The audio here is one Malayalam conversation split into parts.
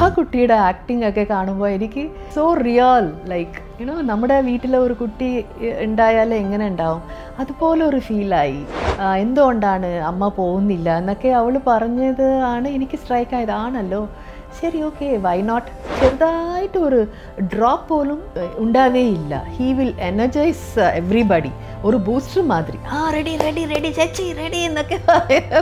കുട്ടിയുടെ ആക്ടിംഗ് ഒക്കെ കാണുമ്പോൾ എനിക്ക് സോ റിയൽ ലൈക്ക് യുനോ നമ്മുടെ വീട്ടിലെ ഒരു കുട്ടി ഉണ്ടായാൽ എങ്ങനെ ഉണ്ടാവും അതുപോലെ ഒരു ഫീലായി എന്തുകൊണ്ടാണ് അമ്മ പോകുന്നില്ല എന്നൊക്കെ അവൾ പറഞ്ഞത് ആണ് എനിക്ക് സ്ട്രൈക്ക് ആയത് ആണല്ലോ ശരി ഓക്കെ വൈ നോട്ട് ചെറുതായിട്ട് ഒരു ഡ്രോപ്പ് പോലും ഉണ്ടാവേ ഇല്ല ഹീ വിൽ എനർജൈസ് എവ്രിബഡി ഒരു ബൂസ്റ്റർ മാതിരി ആ റെഡി റെഡി റെഡി ചേച്ചി റെഡി എന്നൊക്കെ പറയാം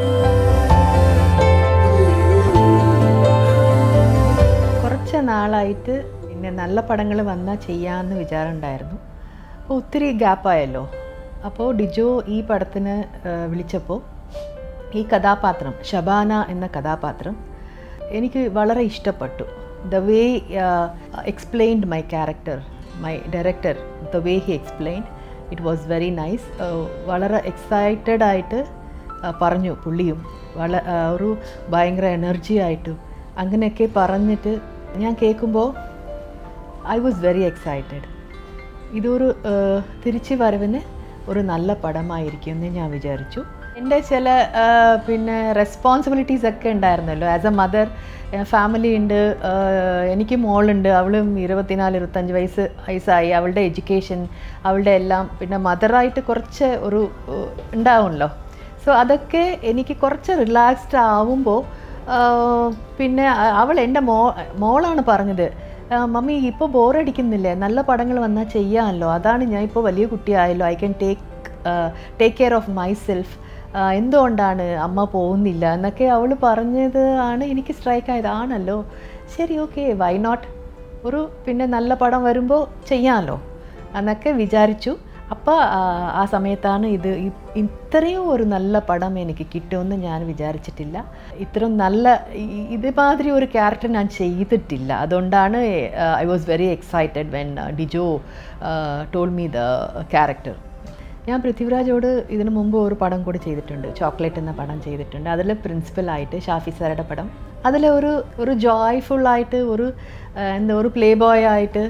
കുറച്ച് നാളായിട്ട് പിന്നെ നല്ല പടങ്ങൾ വന്നാൽ ചെയ്യാമെന്ന് വിചാരം ഉണ്ടായിരുന്നു അപ്പോൾ ഒത്തിരി ഗ്യാപ്പായല്ലോ അപ്പോൾ ഡിജോ ഈ പടത്തിന് വിളിച്ചപ്പോൾ ഈ കഥാപാത്രം ഷബാന എന്ന കഥാപാത്രം എനിക്ക് വളരെ ഇഷ്ടപ്പെട്ടു the way explained my character my director the way he explained it was very nice വളരെ എക്സൈറ്റഡ് ആയിട്ട് പറഞ്ഞു പുള്ളിയും വള ഒരു ഭയങ്കര എനർജി ആയിട്ടും അങ്ങനെയൊക്കെ പറഞ്ഞിട്ട് ഞാൻ കേൾക്കുമ്പോൾ ഐ വാസ് വെരി എക്സൈറ്റഡ് ഇതൊരു തിരിച്ചു വരവിന് ഒരു നല്ല പടമായിരിക്കും എന്ന് ഞാൻ വിചാരിച്ചു എൻ്റെ ചില പിന്നെ റെസ്പോൺസിബിലിറ്റീസ് ഒക്കെ ഉണ്ടായിരുന്നല്ലോ ആസ് എ മദർ ഫാമിലി ഉണ്ട് എനിക്ക് മോളുണ്ട് അവളും ഇരുപത്തിനാല് ഇരുപത്തഞ്ച് വയസ്സ് വയസ്സായി അവളുടെ എഡ്യൂക്കേഷൻ അവളുടെ എല്ലാം പിന്നെ മദറായിട്ട് കുറച്ച് ഒരു ഉണ്ടാവുമല്ലോ സോ അതൊക്കെ എനിക്ക് കുറച്ച് റിലാക്സ്ഡ് ആവുമ്പോൾ പിന്നെ അവൾ എൻ്റെ മോ മോളാണ് പറഞ്ഞത് മമ്മി ഇപ്പോൾ ബോറടിക്കുന്നില്ലേ നല്ല പടങ്ങൾ വന്നാൽ ചെയ്യാമല്ലോ അതാണ് ഞാൻ ഇപ്പോൾ വലിയ കുട്ടിയായല്ലോ I can take take care of myself എന്തുകൊണ്ടാണ് അമ്മ പോകുന്നില്ല എന്നൊക്കെ അവൾ പറഞ്ഞത് ആണ് എനിക്ക് സ്ട്രൈക്ക് ആയത് ആണല്ലോ ശരി ഓക്കെ വൈ നോട്ട് ഒരു പിന്നെ നല്ല പടം വരുമ്പോൾ ചെയ്യാമല്ലോ എന്നൊക്കെ വിചാരിച്ചു അപ്പോൾ ആ സമയത്താണ് ഇത് ഇത്രയും ഒരു നല്ല പടം എനിക്ക് കിട്ടുമെന്ന് ഞാൻ വിചാരിച്ചിട്ടില്ല ഇത്രയും നല്ല ഇതുമാതിരി ഒരു ക്യാരക്ടർ ഞാൻ ചെയ്തിട്ടില്ല അതുകൊണ്ടാണ് I was very excited when Dijo told me the character ഞാൻ പൃഥ്വിരാജോട് ഇതിനു മുമ്പ് ഒരു പടം കൂടി ചെയ്തിട്ടുണ്ട് ചോക്ലേറ്റ് എന്ന പടം ചെയ്തിട്ടുണ്ട് അതിൽ പ്രിൻസിപ്പലായിട്ട് ഷാഫി സാറുടെ പടം അതിൽ ഒരു ഒരു ജോയ്ഫുള്ളായിട്ട് ഒരു എന്താ ഒരു പ്ലേ ബോയ് ആയിട്ട്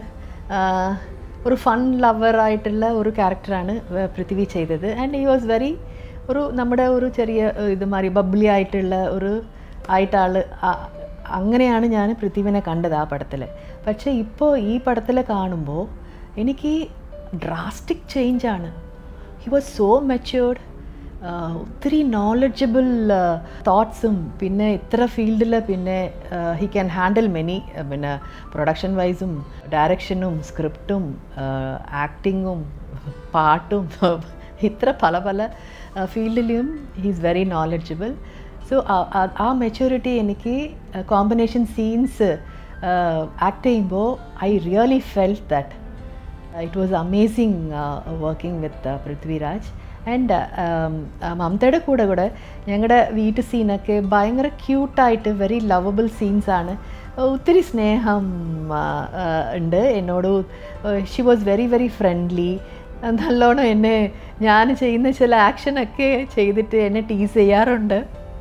ഒരു ഫൺ ലവർ ആയിട്ടുള്ള ഒരു ക്യാരക്ടറാണ് പൃഥ്വി ചെയ്തത് ആൻഡ് ഈ വാസ് വെരി ഒരു നമ്മുടെ ഒരു ചെറിയ ഇതുമാതിരി ബബ്ലി ആയിട്ടുള്ള ഒരു ആയിട്ടാൾ അങ്ങനെയാണ് ഞാൻ പൃഥ്വിനെ കണ്ടത് ആ പടത്തിൽ പക്ഷേ ഇപ്പോൾ ഈ പടത്തിൽ കാണുമ്പോൾ എനിക്ക് ഡ്രാസ്റ്റിക് ചേഞ്ചാണ് ഹി വാസ് സോ മെച്യൂർഡ് ഒത്തിരി നോളജബിൾ തോട്ട്സും പിന്നെ ഇത്ര ഫീൽഡിൽ പിന്നെ ഹി ക്യാൻ ഹാൻഡിൽ മെനി പിന്നെ പ്രൊഡക്ഷൻ വൈസും ഡയറക്ഷനും സ്ക്രിപ്റ്റും ആക്ടിങ്ങും പാട്ടും ഇത്ര പല പല ഫീൽഡിലും ഹീസ് വെരി നോളജബിൾ സോ ആ മെച്യൂരിറ്റി എനിക്ക് കോമ്പിനേഷൻ സീൻസ് ആക്ട് ചെയ്യുമ്പോൾ I really felt that it was amazing working with Prithviraj and മമതയുടെ കൂടെ കൂടെ ഞങ്ങളുടെ വീട്ടു സീനൊക്കെ ഭയങ്കര ക്യൂട്ടായിട്ട് വെരി ലവബിൾ സീൻസാണ് ഒത്തിരി സ്നേഹം ഉണ്ട് എന്നോട് she was very very friendly നല്ലോണം എന്നെ ഞാൻ ചെയ്യുന്ന ചില ആക്ഷനൊക്കെ ചെയ്തിട്ട് എന്നെ ടീസ് ചെയ്യാറുണ്ട്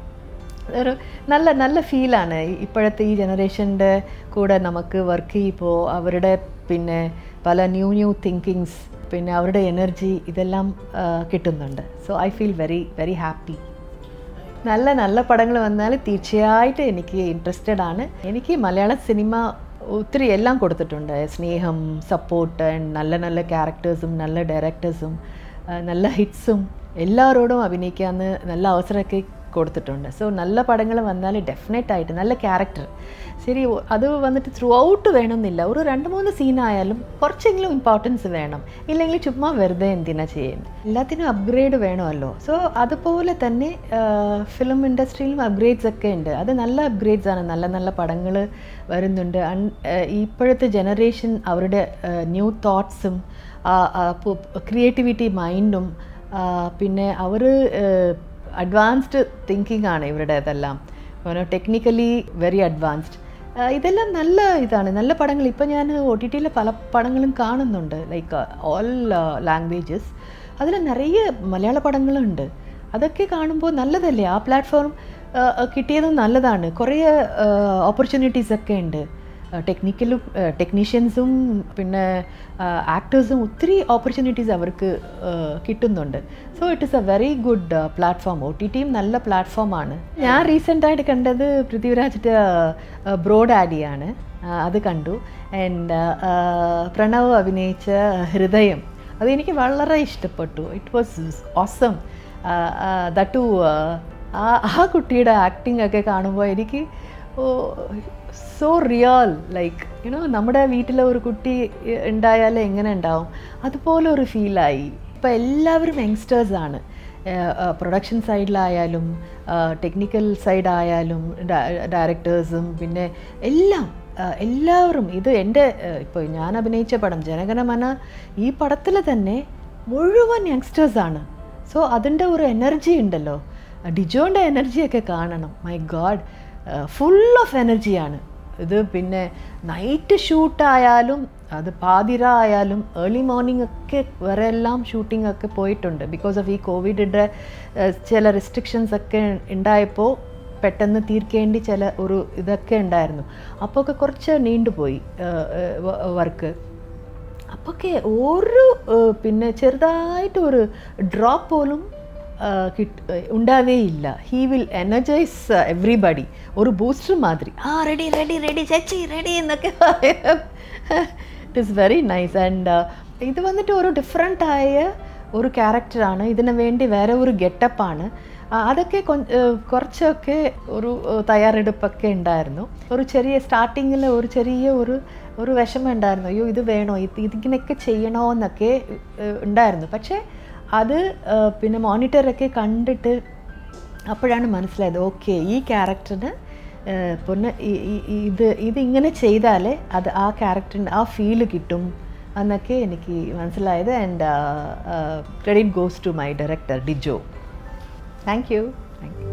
ഒരു നല്ല നല്ല ഫീലാണ് ഇപ്പോഴത്തെ ഈ ജനറേഷൻ്റെ കൂടെ നമുക്ക് വർക്ക് ചെയ്യുമ്പോൾ അവരുടെ പിന്നെ പല ന്യൂ ന്യൂ തിങ്കിങ്സ് പിന്നെ അവരുടെ എനർജി ഇതെല്ലാം കിട്ടുന്നുണ്ട് so I feel very very happy നല്ല നല്ല പടങ്ങൾ വന്നാൽ തീർച്ചയായിട്ടും എനിക്ക് ഇൻട്രസ്റ്റഡ് ആണ് എനിക്ക് മലയാള സിനിമ ഒത്തിരി എല്ലാം കൊടുത്തിട്ടുണ്ട് സ്നേഹം സപ്പോർട്ട് ആൻഡ് നല്ല നല്ല ക്യാരക്ടേഴ്സും നല്ല ഡയറക്ടേഴ്സും നല്ല ഹിറ്റ്സും എല്ലാവരോടും അഭിനയിക്കാമെന്ന് നല്ല അവസരമൊക്കെ കൊടുത്തിട്ടുണ്ട് സോ നല്ല പടങ്ങൾ വന്നാൽ ഡെഫിനറ്റ് ആയിട്ട് നല്ല ക്യാരക്ടർ ശരി അത് വന്നിട്ട് ത്രൂ ഔട്ട് വേണമെന്നില്ല ഒരു രണ്ട് മൂന്ന് സീനായാലും കുറച്ചെങ്കിലും ഇമ്പോർട്ടൻസ് വേണം ഇല്ലെങ്കിൽ ചുമ്മാ വെറുതെ എന്തിനാ ചെയ്യുന്നത് എല്ലാത്തിനും അപ്ഗ്രേഡ് വേണമല്ലോ സോ അതുപോലെ തന്നെ ഫിലിം ഇൻഡസ്ട്രിയിലും അപ്ഗ്രേഡ്സ് ഒക്കെ ഉണ്ട് അത് നല്ല അപ്ഗ്രേഡ്സ് ആണ് നല്ല നല്ല പടങ്ങൾ വരുന്നുണ്ട് ഇപ്പോഴത്തെ ജനറേഷൻ അവരുടെ ന്യൂ തോട്ട്സും ക്രിയേറ്റിവിറ്റി മൈൻഡും പിന്നെ അവർ അഡ്വാൻസ്ഡ് തിങ്കിങ് ആണ് ഇവരുടേതെല്ലാം ടെക്നിക്കലി വെരി അഡ്വാൻസ്ഡ് ഇതെല്ലാം നല്ല ഇതാണ് നല്ല പടങ്ങൾ ഇപ്പം ഞാൻ ഒ ടി ടിയിലെ പല പടങ്ങളും കാണുന്നുണ്ട് ലൈക്ക് ഓൾ ലാംഗ്വേജസ് അതിൽ നിറയെ മലയാള പടങ്ങളുണ്ട് അതൊക്കെ കാണുമ്പോൾ നല്ലതല്ലേ ആ പ്ലാറ്റ്ഫോം കിട്ടിയതും നല്ലതാണ് കുറേ ഓപ്പർച്യൂണിറ്റീസ് ഒക്കെ ഉണ്ട് ടെക്നിക്കലും ടെക്നീഷ്യൻസും പിന്നെ ആക്ടേഴ്സും ഒത്തിരി ഓപ്പർച്യൂണിറ്റീസ് അവർക്ക് uh, കിട്ടുന്നുണ്ട് so it is a very good platform O T ടിയും നല്ല പ്ലാറ്റ്ഫോമാണ് ഞാൻ റീസെൻ്റായിട്ട് കണ്ടത് പൃഥ്വിരാജിൻ്റെ ബ്രോഡ് ആഡിയാണ് അത് കണ്ടു ആൻഡ് പ്രണവ് അഭിനയിച്ച ഹൃദയം അതെനിക്ക് വളരെ ഇഷ്ടപ്പെട്ടു ഇറ്റ് വാസ് ഓസം ദട്ടു ആ ആ കുട്ടിയുടെ ആക്ടിംഗ് ഒക്കെ കാണുമ്പോൾ എനിക്ക് സോ റിയൽ ലൈക്ക് യുനോ നമ്മുടെ വീട്ടിലെ ഒരു കുട്ടി ഉണ്ടായാൽ എങ്ങനെ ഉണ്ടാവും അതുപോലെ ഒരു ഫീലായി ഇപ്പം എല്ലാവരും യങ്സ്റ്റേഴ്സാണ് പ്രൊഡക്ഷൻ സൈഡിലായാലും ടെക്നിക്കൽ സൈഡായാലും ഡയറക്ടേഴ്സും പിന്നെ എല്ലാം ആ, എല്ലാവരും ഇത് എൻ്റെ ഇപ്പോൾ ഞാൻ അഭിനയിച്ച പടം ജനഗണമന ഈ പടത്തിൽ തന്നെ മുഴുവൻ യങ്സ്റ്റേഴ്സാണ് സോ അതിൻ്റെ ഒരു എനർജി ഉണ്ടല്ലോ ഡിജോൻ്റെ എനർജിയൊക്കെ കാണണം മൈ ഗാഡ് ഫുൾ ഓഫ് എനർജിയാണ് ഇത് പിന്നെ നൈറ്റ് ഷൂട്ടായാലും അത് പാതിര ആയാലും ഏർലി മോർണിംഗ് ഒക്കെ വരെ എല്ലാം ഷൂട്ടിംഗ് ഒക്കെ പോയിട്ടുണ്ട് ബിക്കോസ് ഓഫ് ഈ കോവിഡിൻ്റെ ചില റെസ്ട്രിക്ഷൻസ് ഒക്കെ ഉണ്ടായപ്പോൾ പെട്ടെന്ന് തീർക്കേണ്ടി ചില ഒരു ഇതൊക്കെ ഉണ്ടായിരുന്നു അപ്പോൾ ഒക്കെ കുറച്ച് നീണ്ടുപോയി വർക്ക് അപ്പൊക്കെ ഒരു ഏഹ്, പിന്നെ ചെറുതായിട്ട് ഒരു ഡ്രോപ്പ് പോലും ഏഹ്, കിട്ട് ഉണ്ടാവേയില്ല ഹീ വിൽ എനർജൈസ് എവ്രിബഡി ഒരു ബൂസ്റ്റർ മാതിരി ആ റെഡി റെഡി റെഡി ചേച്ചി റെഡി എന്നൊക്കെ it is very nice and ഇത് വന്നിട്ട് ഒരു ഡിഫറെൻ്റ് ആയ ഒരു ക്യാരക്ടറാണ് ഇതിന് വേണ്ടി വേറെ ഒരു ഗെറ്റപ്പാണ് അതൊക്കെ കൊ- ഏഹ് കുറച്ചൊക്കെ ഒരു ഏഹ് തയ്യാറെടുപ്പൊക്കെ ഉണ്ടായിരുന്നു ഒരു ചെറിയ സ്റ്റാർട്ടിങ്ങിൽ ഒരു ചെറിയ ഒരു ഒരു വിഷമം ഉണ്ടായിരുന്നു അയ്യോ ഇത് വേണോ ഇത് ഇതിങ്ങനെയൊക്കെ ചെയ്യണോ എന്നൊക്കെ ഏഹ് ഉണ്ടായിരുന്നു പക്ഷേ അത് ഏഹ് പിന്നെ മോണിറ്ററൊക്കെ കണ്ടിട്ട് അപ്പോഴാണ് മനസ്സിലായത് ഓക്കെ ഈ ക്യാരക്ടറിന് പിന്നെ ഈ- ഈ- ഈ- ഇത് ഇതിങ്ങനെ ചെയ്താലേ അത് ആ ക്യാരക്ടറിന് ആ ഫീല് കിട്ടും എന്നൊക്കെ എനിക്ക് മനസ്സിലായത് and credit goes to my director Dijo thank you thank U